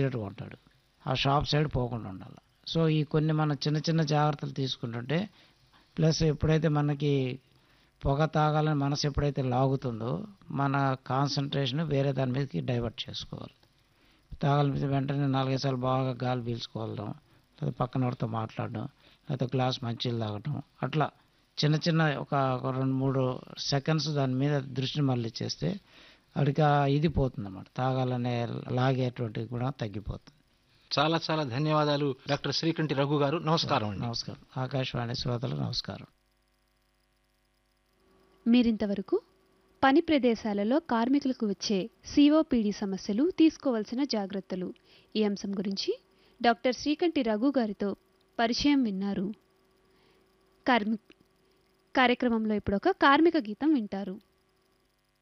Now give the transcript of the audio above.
సపరేట్గా ఉంటాడు ఆ షాప్ సైడ్ పోకుండా ఉండాలి సో ఈ కొన్ని మన చిన్న చిన్న జాగ్రత్తలు తీసుకుంటుంటే ప్లస్ ఎప్పుడైతే మనకి పొగ తాగాలని మనసు ఎప్పుడైతే లాగుతుందో మన కాన్సన్ట్రేషన్ వేరే దాని మీదకి డైవర్ట్ చేసుకోవాలి తాగాలి వెంటనే నాలుగైదు సార్లు బాగా గాలి పీల్చుకోవడం లేదా పక్కన వాడితో మాట్లాడడం లేకపోతే గ్లాస్ మంచిలు తాగటం అట్లా చిన్న చిన్న ఒక ఒక రెండు మూడు సెకండ్స్ దాని మీద దృష్టిని మళ్ళీ చేస్తే అడికి ఆ ఇది పోతుంది అన్నమాట తాగాలనే లాగేటువంటి కూడా తగ్గిపోతుంది చాలా చాలా ధన్యవాదాలు డాక్టర్ శ్రీకంఠి రఘు గారు నమస్కారం అండి నమస్కారం ఆకాశవాణి శ్రోతలు నమస్కారం మీరింతవరకు పని ప్రదేశాలలో కార్మికులకు వచ్చే సిఓపిడి సమస్యలు తీసుకోవాల్సిన జాగ్రత్తలు ఈ అంశం గురించి డాక్టర్ శ్రీకంఠి రఘు గారితో పరిచయం విన్నారు కార్మి కార్యక్రమంలో ఇప్పుడు ఒక కార్మిక గీతం వింటారు